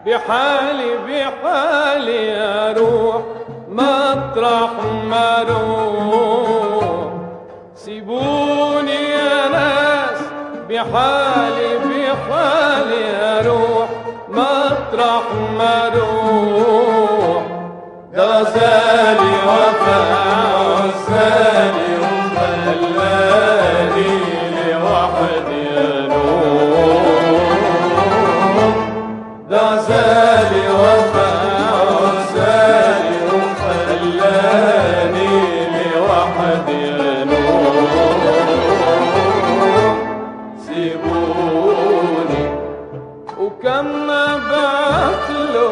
بحالي بحالي اروح مطرح ما اروح سيبوني يا ناس بحالي بحالي اروح مطرح ما اروح ده زالي وفا عزالي وخلاني لوحدي انوم ده زالي وفا عزالي وخلاني لوحدي انوم سيبوني وكم بعت له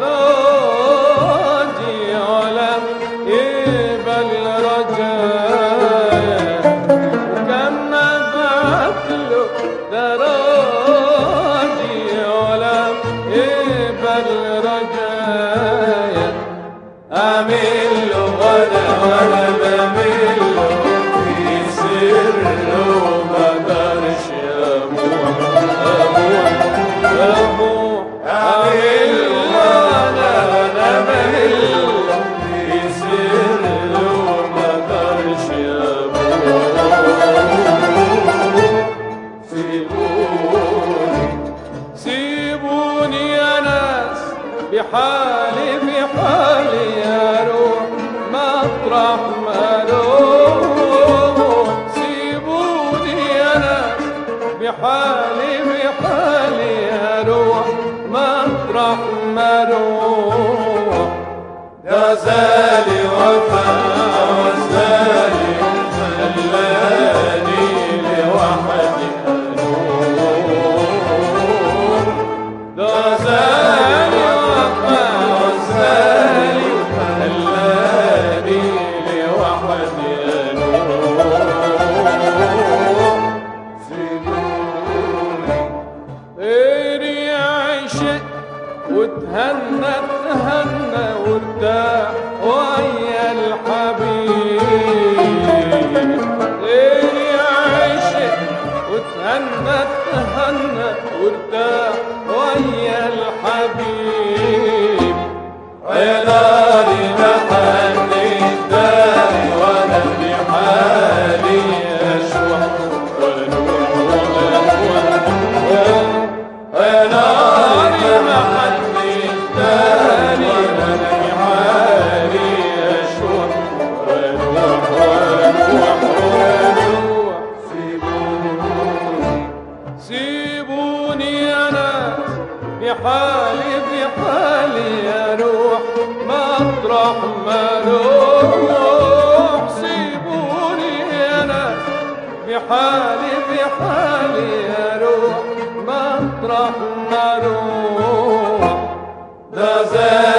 تراجي ولم يقبل رجايا وكم بعت له تراجي ولم يقبل رجايا أعمل له ولا ولا بعمل له في سر وما قدرش أبوح أبوح أبوح أعمل ولا ولا بعمل له في سر وما قدرش أبوح سيبوني سيبوني يا ناس بحالي بحالي اروح مطرح ما اروح سيبوني يا ناس بحالي بحالي اروح مطرح ما اروح ده زالي وفا وزالي خلاني لوحدي انوم ده زالي وفا وزالي خلاني لوحدي انوم سيبوني غيري عشق وتهنى تهنى وارتاح ويا الحبيب غيري عشق وتهنى تهنى وارتاح ويا الحبيب يا داري محني الداري وانا بحالي اشوح يا ناري محني الداري وانا بحالي اشوح ونوح ونوح ونوح سيبوني سيبوني يا ناس بحالي بحالي اروح مطرح ما اروح سيبوني يا ناس بحالي بحالي اروح مطرح ما اروح ده زاد